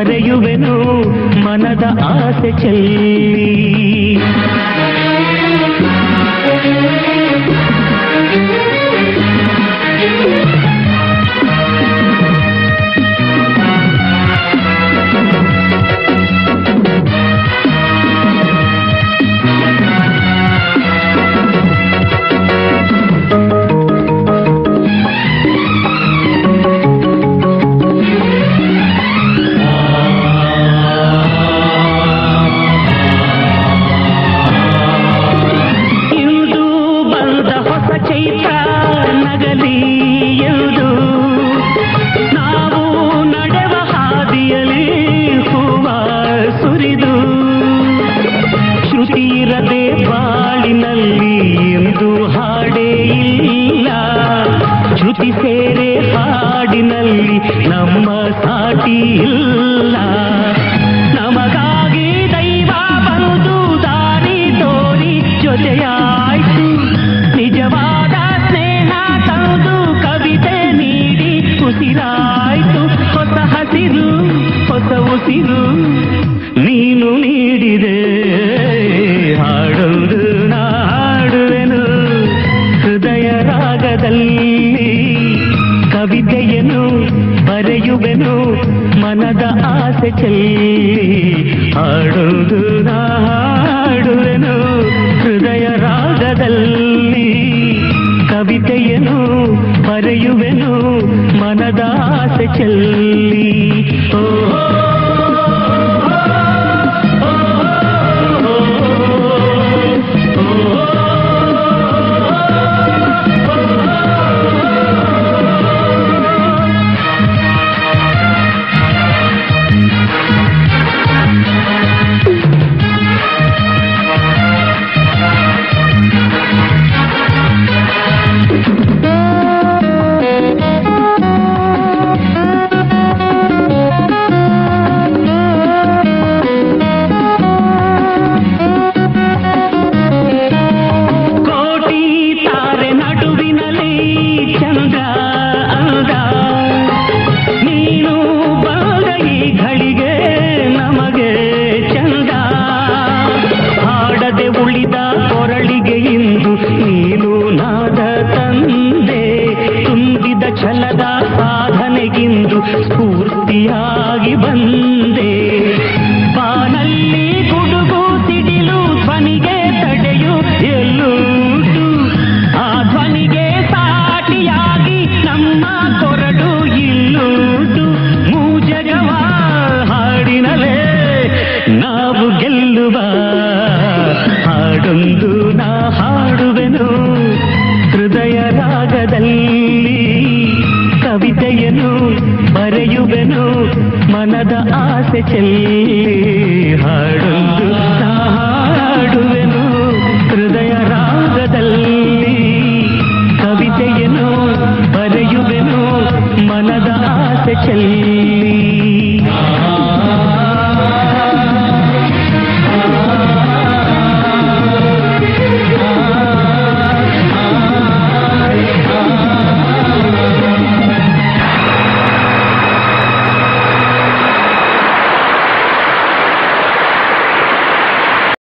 ಬರೆಯುವೆನು ಮನದ ಆಸೆ ಚೆಲ್ಲಿ ಇಂದು ಬಂದ ಹೊಸ ಚೈತ್ರ ನಗಲಿ ಎಂದು ನಾವು ನಡೆವ ಹಾದಿಯಲ್ಲಿ ಹೂವ ಸುರಿದು ಶ್ರುತಿ ಇರದೆ ಬಾಳಿನಲ್ಲಿ ಎಂದು ಹಾಡೇ ಇಲ್ಲ ಶ್ರುತಿ ಸೇರೆ ಹಾಡಿನಲ್ಲಿ ನಮ್ಮ ಸಾಟಿ ಇಲ್ಲ ನಮಗಾಗಿ ದೈವ ಬಂದು ದಾರಿ ತೋರಿ ಜೊತೆಯಾಯ್ತು ನಿಜವಾದ ಸ್ನೇಹ ತಂದು ಕವಿತೆ ನೀಡಿ ಉಸಿರಾಯ್ತು ಹೊಸ ಹಸಿರು ಹೊಸ ಉಸಿರು ನೀನು ನೀಡಿದೆ ಹಾಡೊಂದು ನಾ ಹಾಡುವೆನು ಹೃದಯ ರಾಗದಲ್ಲಿ ಕವಿತೆಯನ್ನು ಬರೆಯುವೆನು ಮನದ ಆಸೆ ಚೆಲ್ಲಿ ಹಾಡುವುದು ನಾ ಹಾಡುವೆನು ಹೃದಯ ರಾಗದಲ್ಲಿ ಕವಿತೆಯನ್ನು ಬರೆಯುವೆನು ಮನದ ಆಸೆ ಚೆಲ್ಲಿ ಓ ಕೋಟಿ ತಾರೆ ನಡುವಿನಲ್ಲಿ ಚಂದ್ರ ಅಂದ ನೀನು ಬಂದ ಈ ಘಳಿಗೆ ನಮಗೆ ಚಂದ ಹಾಡದೆ ಉಳಿದ ಕೊರಳಿಗೆ ಇಂದು ನೀನು ನಾದ ತಂದೆ ತುಂಬಿದ ಛಲದ ಸಾಧನೆಗಿಂದು ಸ್ಫೂರ್ತಿಯಾಗಿ ಬಂದೆ ಬಾನಲ್ಲಿ ಗುಡುಗು ಸಿಡಿಲು ಧ್ವನಿಗೆ ತಡೆಯು ಎಲ್ಲೂಟು ಆ ಧ್ವನಿಗೆ ಸಾಟಿಯಾಗಿ ನಮ್ಮ ಕೊರಡು ಇಲ್ಲೂಟು ಮೂಜಗವ ಹಾಡಿನಲೇ ನಾವು ಗೆಲ್ಲುವ ಹಾಡೊಂದು ನಾ ಹಾಡುವೆನು ಹೃದಯ ರಾಗದಲ್ಲಿ ಕವಿತೆಯನ್ನು ಬರೆಯುವೆನು ಮನದ ಆಸೆ ಚೆಲ್ಲಿ ಹಾಡೊಂದು ನಾ ಹಾಡುವೆನು ಹೃದಯ ರಾಗದಲ್ಲಿ ಕವಿತೆಯನ್ನು ಬರೆಯುವೆನು ಮನದ ಆಸೆ ಚೆಲ್ಲಿ